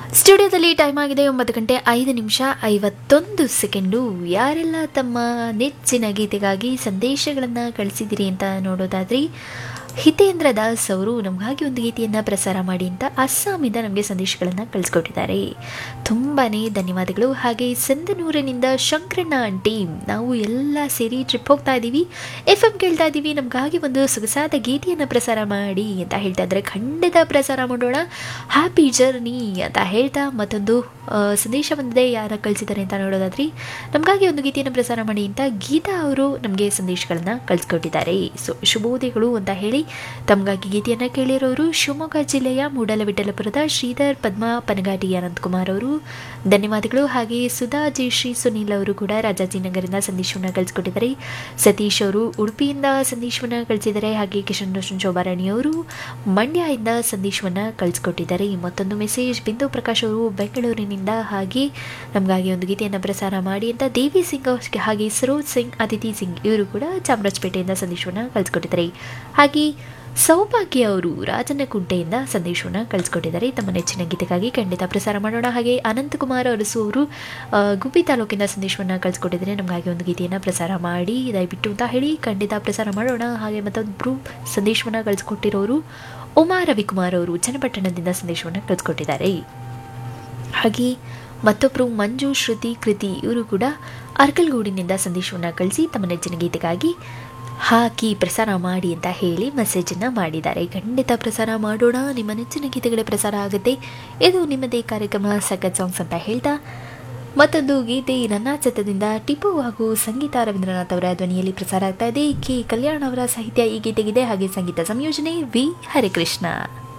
ಸ್ಟುಡಿಯೋದಲ್ಲಿ ಟೈಮ್ ಆಗಿದೆ ಒಂಬತ್ತು ಗಂಟೆ ಐದು ನಿಮಿಷ ಐವತ್ತೊಂದು ಸೆಕೆಂಡು ಯಾರೆಲ್ಲ ತಮ್ಮ ನೆಚ್ಚಿನ ಗೀತೆಗಾಗಿ ಸಂದೇಶಗಳನ್ನು ಕಳಿಸಿದಿರಿ ಅಂತ ನೋಡೋದಾದ್ರೆ ಹಿತೇಂದ್ರ ದಾಸ್ ಅವರು ನಮಗಾಗಿ ಒಂದು ಗೀತೆಯನ್ನು ಪ್ರಸಾರ ಮಾಡಿ ಅಂತ ಅಸ್ಸಾಮಿಂದ ನಮಗೆ ಸಂದೇಶಗಳನ್ನು ಕಳಿಸ್ಕೊಟ್ಟಿದ್ದಾರೆ ತುಂಬಾ ಧನ್ಯವಾದಗಳು ಹಾಗೆ ಸಂದನೂರಿನಿಂದ ಶಂಕರಣ್ಣ ಆಂಟಿ ನಾವು ಎಲ್ಲ ಸೇರಿ ಟ್ರಿಪ್ ಹೋಗ್ತಾ ಇದ್ದೀವಿ ಎಫ್ ಎಮ್ ಕೇಳ್ತಾ ಇದ್ದೀವಿ ನಮಗಾಗಿ ಒಂದು ಸೊಗಸಾದ ಗೀತೆಯನ್ನು ಪ್ರಸಾರ ಮಾಡಿ ಅಂತ ಹೇಳ್ತಾ ಇದ್ದಾರೆ ಖಂಡಿತ ಪ್ರಸಾರ ಮಾಡೋಣ ಹ್ಯಾಪಿ ಜರ್ನಿ ಅಂತ ಹೇಳ್ತಾ ಮತ್ತೊಂದು ಆ, ಸಂದೇಶ ಬಂದಿದೆ ಯಾರ ಕಳಿಸಿದ್ದಾರೆ ಅಂತ ನೋಡೋದಾದ್ರೆ ನಮಗಾಗಿ ಒಂದು ಗೀತೆಯನ್ನು ಪ್ರಸಾರ ಮಾಡಿ ಅಂತ ಗೀತಾ ಅವರು ನಮಗೆ ಸಂದೇಶಗಳನ್ನು ಕಳಿಸ್ಕೊಟ್ಟಿದ್ದಾರೆ ಸೊ ಶುಭೋದಯಗಳು ಅಂತ ಹೇಳಿ ತಮಗಾಗಿ ಗೀತೆಯನ್ನು ಕೇಳಿರೋರು ಶಿವಮೊಗ್ಗ ಜಿಲ್ಲೆಯ ಮೂಡಲವಿಠಲಪುರದ ಶ್ರೀಧರ್ ಪದ್ಮಾ ಪನಗಾಟಿ ಅನಂತಕುಮಾರ್ ಅವರು ಧನ್ಯವಾದಗಳು ಹಾಗೆ ಸುಧಾ ಜಿ ಶ್ರೀ ಸುನೀಲ್ ಅವರು ಕೂಡ ರಾಜಾಜಿನಗರದಿಂದ ಸಂದೇಶವನ್ನು ಕಳಿಸ್ಕೊಟ್ಟಿದ್ದಾರೆ ಸತೀಶ್ ಅವರು ಉಡುಪಿಯಿಂದ ಸಂದೇಶವನ್ನು ಕಳಿಸಿದ್ದಾರೆ ಹಾಗೆ ಕಿಶನ್ ರೋಷನ್ ಶೋಭಾರಾಣಿ ಅವರು ಮಂಡ್ಯದಿಂದ ಸಂದೇಶವನ್ನು ಕಳಿಸ್ಕೊಟ್ಟಿದ್ದಾರೆ ಮತ್ತೊಂದು ಮೆಸೇಜ್ ಬಿಂದು ಪ್ರಕಾಶ್ ಅವರು ಬೆಂಗಳೂರಿನಿಂದ ಹಾಗೆ ನಮಗಾಗಿ ಒಂದು ಗೀತೆಯನ್ನು ಪ್ರಸಾರ ಮಾಡಿ ಅಂತ ದೇವಿ ಸಿಂಗ್ ಅವ್ರ್- ಹಾಗೆ ಸರೋಜ್ ಸಿಂಗ್ ಅದಿತಿ ಸಿಂಗ್ ಇವರು ಕೂಡ ಚಾಮರಾಜಪೇಟೆಯಿಂದ ಸಂದೇಶವನ್ನು ಕಳಿಸ್ಕೊಟ್ಟಿದ್ದಾರೆ ಹಾಗೆ ಸೌಭಾಗ್ಯ ಅವರು ರಾಜನಕುಂಟೆಯಿಂದ ಸಂದೇಶವನ್ನು ಕಳಿಸ್ಕೊಟ್ಟಿದ್ದಾರೆ ತಮ್ಮ ನೆಚ್ಚಿನ ಗೀತೆಗಾಗಿ ಖಂಡಿತ ಪ್ರಸಾರ ಮಾಡೋಣ ಹಾಗೆ ಅನಂತಕುಮಾರ್ ಅರಸು ಅವರು ಆ, ಗುಬ್ಬಿ ತಾಲೂಕಿನ ಸಂದೇಶವನ್ನು ಕಳಿಸ್ಕೊಟ್ಟಿದ್ದಾರೆ ನಮಗಾಗಿ ಒಂದು ಗೀತೆಯನ್ನು ಪ್ರಸಾರ ಮಾಡಿ ದಯವಿಟ್ಟು ಅಂತ ಹೇಳಿ ಖಂಡಿತ ಪ್ರಸಾರ ಮಾಡೋಣ ಹಾಗೆ ಮತ್ತೊಬ್ಬರು ಸಂದೇಶವನ್ನು ಕಳಿಸ್ಕೊಟ್ಟಿರೋರು ಉಮಾ ರವಿಕುಮಾರ್ ಅವರು ಚನ್ನಪಟ್ಟಣದಿಂದ ಸಂದೇಶವನ್ನು ಕಳಿಸ್ಕೊಟ್ಟಿದ್ದಾರೆ ಹಾಗೆ ಮತ್ತೊಬ್ಬರು ಮಂಜು ಶ್ರುತಿ ಕೃತಿ ಇವರು ಕೂಡ ಅರ್ಕಲ್ಗೂಡಿನಿಂದ ಸಂದೇಶವನ್ನು ಕಳಿಸಿ ತಮ್ಮ ನೆಚ್ಚಿನ ಗೀತೆಗಾಗಿ ಹಾಕಿ ಪ್ರಸಾರ ಮಾಡಿ ಅಂತ ಹೇಳಿ ಮೆಸೇಜನ್ನು ಮಾಡಿದ್ದಾರೆ ಖಂಡಿತ ಪ್ರಸಾರ ಮಾಡೋಣ ನಿಮ್ಮ ನೆಚ್ಚಿನ ಗೀತೆಗಳೇ ಪ್ರಸಾರ ಆಗುತ್ತೆ ಇದು ನಿಮ್ಮದೇ ಕಾರ್ಯಕ್ರಮ ಸಖತ್ ಸಾಂಗ್ಸ್ ಅಂತ ಹೇಳ್ತಾ ಮತ್ತೊಂದು ಗೀತೆ ನನ್ನ ಚತದಿಂದ ಟಿಪ್ಪು ಹಾಗೂ ಸಂಗೀತ ರವೀಂದ್ರನಾಥ್ ಅವರ ಧ್ವನಿಯಲ್ಲಿ ಪ್ರಸಾರ ಆಗ್ತಾ ಇದೆ ಕೆ ಕಲ್ಯಾಣ್ ಅವರ ಸಾಹಿತ್ಯ ಈ ಗೀತೆಗಿದೆ ಹಾಗೆ ಸಂಗೀತ ಸಂಯೋಜನೆ ವಿ ಹರಿಕೃಷ್ಣ